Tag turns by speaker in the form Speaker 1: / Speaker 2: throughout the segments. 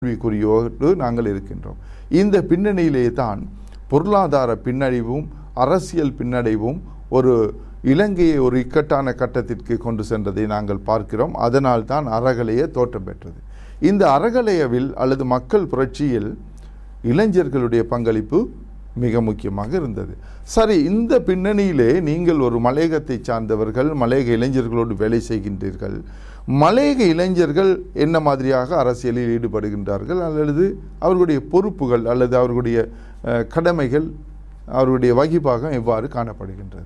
Speaker 1: கேள்விக்குறியோடு நாங்கள் இருக்கின்றோம் இந்த பின்னணியிலே தான் பொருளாதார பின்னடைவும் அரசியல் பின்னடைவும் ஒரு இலங்கையை ஒரு இக்கட்டான கட்டத்திற்கு கொண்டு சென்றதை நாங்கள் பார்க்கிறோம் அதனால் தான் அறகலைய தோற்றம் பெற்றது இந்த அறகலையவில் அல்லது மக்கள் புரட்சியில் இளைஞர்களுடைய பங்களிப்பு மிக முக்கியமாக இருந்தது சரி இந்த பின்னணியிலே நீங்கள் ஒரு மலையகத்தை சார்ந்தவர்கள் மலையக இளைஞர்களோடு வேலை செய்கின்றீர்கள் மலையக இளைஞர்கள் என்ன மாதிரியாக அரசியலில் ஈடுபடுகின்றார்கள் அல்லது அவர்களுடைய பொறுப்புகள் அல்லது அவர்களுடைய அஹ், கடமைகள் அவர்களுடைய வகிபாகம் எவ்வாறு காணப்படுகின்றது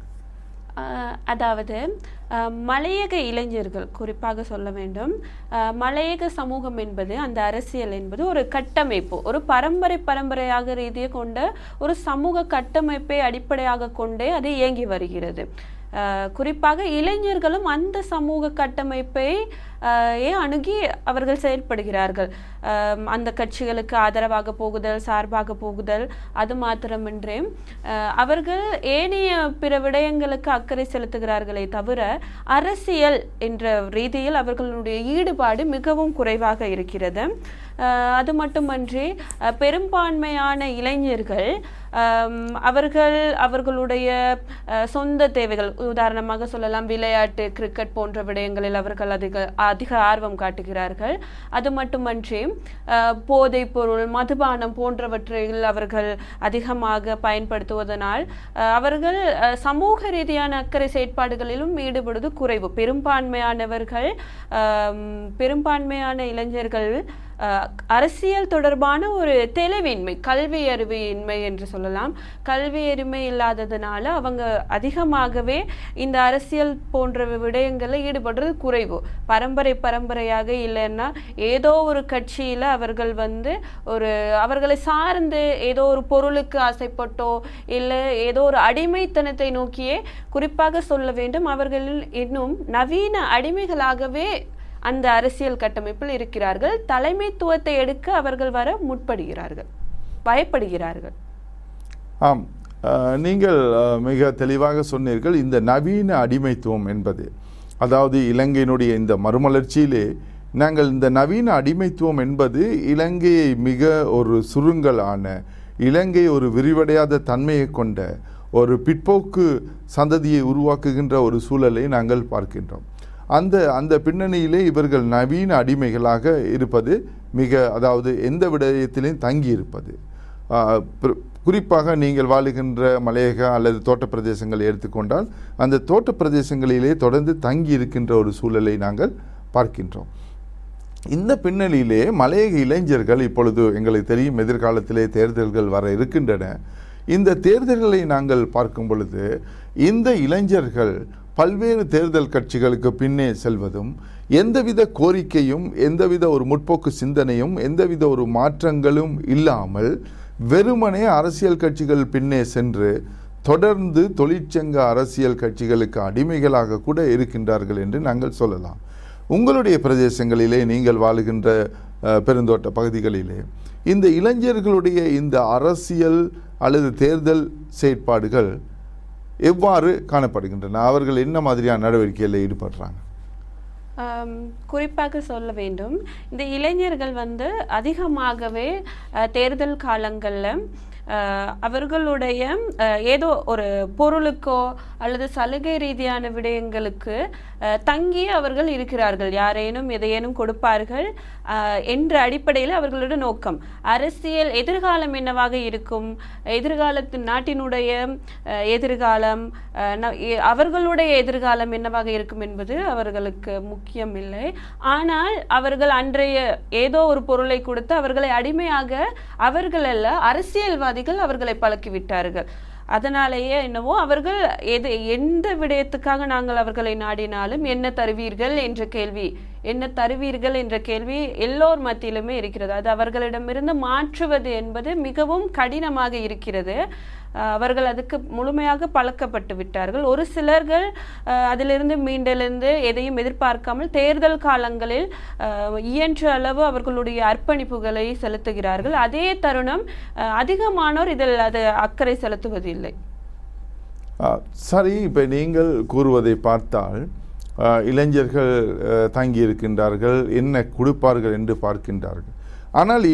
Speaker 2: ஆஹ் அதாவது ஆஹ் மலையக இளைஞர்கள் குறிப்பாக சொல்ல வேண்டும் ஆஹ் மலையக சமூகம் என்பது அந்த அரசியல் என்பது ஒரு கட்டமைப்பு ஒரு பரம்பரை பரம்பரையாக ரீதியை கொண்ட ஒரு சமூக கட்டமைப்பை அடிப்படையாக கொண்டே அது இயங்கி வருகிறது ஆஹ் குறிப்பாக இளைஞர்களும் அந்த சமூக கட்டமைப்பை ஆஹ் ஏ அணுகி அவர்கள் செயல்படுகிறார்கள் ஆம், அந்த கட்சிகளுக்கு ஆதரவாக போகுதல் சார்பாக போகுதல் அது மாத்திரமின்றி ஆஹ் அவர்கள் ஏனைய பிற விடயங்களுக்கு அக்கறை செலுத்துகிறார்களே தவிர அரசியல் என்ற ரீதியில் அவர்களுடைய ஈடுபாடு மிகவும் குறைவாக இருக்கிறது ஆஹ் அது மட்டுமன்றி ஆஹ் பெரும்பான்மையான இளைஞர்கள் ஆம், அவர்கள் அவர்களுடைய ஆஹ் சொந்த தேவைகள் உதாரணமாக சொல்லலாம் விளையாட்டு கிரிக்கெட் போன்ற விடயங்களில் அவர்கள் அதிக அதிக ஆர்வம் காட்டுகிறார்கள் அது மட்டுமன்றி ஆஹ் போதைப் பொருள் மதுபானம் போன்றவற்றில் அவர்கள் அதிகமாக பயன்படுத்துவதனால் ஆஹ் அவர்கள் ஆஹ் சமூக ரீதியான அக்கறை செயற்பாடுகளிலும் ஈடுபடுவது குறைவு பெரும்பான்மையானவர்கள் ஆம், பெரும்பான்மையான இளைஞர்கள் ஆஹ் அரசியல் தொடர்பான ஒரு தெளிவின்மை கல்வி அறிவின்மை என்று சொல்லலாம் கல்வி அறிமை இல்லாததுனால அவங்க அதிகமாகவே இந்த அரசியல் போன்ற விடயங்களில் ஈடுபடுறது குறைவு பரம்பரை பரம்பரையாக இல்லைன்னா ஏதோ ஒரு கட்சியில அவர்கள் வந்து ஒரு அவர்களை சார்ந்து ஏதோ ஒரு பொருளுக்கு ஆசைப்பட்டோ இல்லை ஏதோ ஒரு அடிமைத்தனத்தை நோக்கியே குறிப்பாக சொல்ல வேண்டும் அவர்கள் இன்னும் நவீன அடிமைகளாகவே அந்த அரசியல் கட்டமைப்பில் இருக்கிறார்கள் தலைமைத்துவத்தை எடுக்க அவர்கள் வர முற்படுகிறார்கள் பயப்படுகிறார்கள்
Speaker 1: ஆம் அஹ், நீங்கள் அஹ், மிக தெளிவாக சொன்னீர்கள் இந்த நவீன அடிமைத்துவம் என்பது அதாவது இலங்கையினுடைய இந்த மறுமலர்ச்சியிலே நாங்கள் இந்த நவீன அடிமைத்துவம் என்பது இலங்கையை மிக ஒரு சுருங்கலான இலங்கை ஒரு விரிவடையாத தன்மையை கொண்ட ஒரு பிற்போக்கு சந்ததியை உருவாக்குகின்ற ஒரு சூழலை நாங்கள் பார்க்கின்றோம் அந்த அந்த பின்னணியிலே இவர்கள் நவீன அடிமைகளாக இருப்பது மிக அதாவது எந்த விடயத்திலையும் தங்கி இருப்பது ஆஹ் பிர- குறிப்பாக நீங்கள் வாழுகின்ற மலையக அல்லது தோட்ட பிரதேசங்களை எடுத்துக்கொண்டால் அந்த தோட்ட பிரதேசங்களிலே தொடர்ந்து தங்கி இருக்கின்ற ஒரு சூழலை நாங்கள் பார்க்கின்றோம் இந்த பின்னணியிலே மலையக இளைஞர்கள் இப்பொழுது எங்களுக்கு தெரியும் எதிர்காலத்திலே தேர்தல்கள் வர இருக்கின்றன இந்த தேர்தல்களை நாங்கள் பார்க்கும் பொழுது இந்த இளைஞர்கள் பல்வேறு தேர்தல் கட்சிகளுக்கு பின்னே செல்வதும் எந்தவித கோரிக்கையும் எந்தவித ஒரு முற்போக்கு சிந்தனையும் எந்தவித ஒரு மாற்றங்களும் இல்லாமல் வெறுமனே அரசியல் கட்சிகள் பின்னே சென்று தொடர்ந்து தொழிற்சங்க அரசியல் கட்சிகளுக்கு அடிமைகளாக கூட இருக்கின்றார்கள் என்று நாங்கள் சொல்லலாம் உங்களுடைய பிரதேசங்களிலே நீங்கள் வாழுகின்ற அஹ், பெருந்தோட்ட பகுதிகளிலே இந்த இளைஞர்களுடைய இந்த அரசியல் அல்லது தேர்தல் செயற்பாடுகள் எவ்வாறு காணப்படுகின்றன அவர்கள் என்ன மாதிரியான நடவடிக்கைகளில் ஈடுபடுறாங்க
Speaker 2: ஆம், குறிப்பாக சொல்ல வேண்டும் இந்த இளைஞர்கள் வந்து அதிகமாகவே அஹ், தேர்தல் காலங்களில் அவர்களுடைய அஹ், ஏதோ ஒரு பொருளுக்கோ அல்லது சலுகை ரீதியான விடயங்களுக்கு அஹ், தங்கி அவர்கள் இருக்கிறார்கள் யாரேனும் எதையேனும் கொடுப்பார்கள் அஹ், என்ற அடிப்படையில் அவர்களுடைய நோக்கம் அரசியல் எதிர்காலம் என்னவாக இருக்கும் எதிர்காலத்தின் நாட்டினுடைய அஹ், எதிர்காலம் அஹ், ந- எ- அவர்களுடைய எதிர்காலம் என்னவாக இருக்கும் என்பது அவர்களுக்கு முக்கியம் இல்லை ஆனால் அவர்கள் அன்றைய ஏதோ ஒரு பொருளை கொடுத்து அவர்களை அடிமையாக அவர்கள் அல்ல அரசியல்வாதிகள் அவர்களை பழக்கிவிட்டார்கள் அதனாலேயே என்னவோ அவர்கள் எது எந்த விடயத்துக்காக நாங்கள் அவர்களை நாடினாலும் என்ன தருவீர்கள் என்ற கேள்வி என்ன தருவீர்கள் என்ற கேள்வி எல்லோர் மத்தியிலுமே இருக்கிறது அது அவர்களிடமிருந்து மாற்றுவது என்பது மிகவும் கடினமாக இருக்கிறது அஹ் அவர்கள் அதுக்கு முழுமையாக பழக்கப்பட்டு விட்டார்கள் ஒரு சிலர்கள் அஹ், அதிலிருந்து மீண்டெழுந்து எதையும் எதிர்பார்க்காமல் தேர்தல் காலங்களில் அஹ், இயன்ற அளவு அவர்களுடைய அர்ப்பணிப்புகளை செலுத்துகிறார்கள் அதே தருணம் அஹ், அதிகமானோர் இதில் அது அக்கறை செலுத்துவதில்லை
Speaker 1: ஆ, சரி இப்போ நீங்கள் கூறுவதை பார்த்தால் ஆ, இளைஞர்கள் ஆ, தங்கி இருக்கின்றார்கள் என்ன கொடுப்பார்கள் என்று பார்க்கின்றார்கள் ஆனால்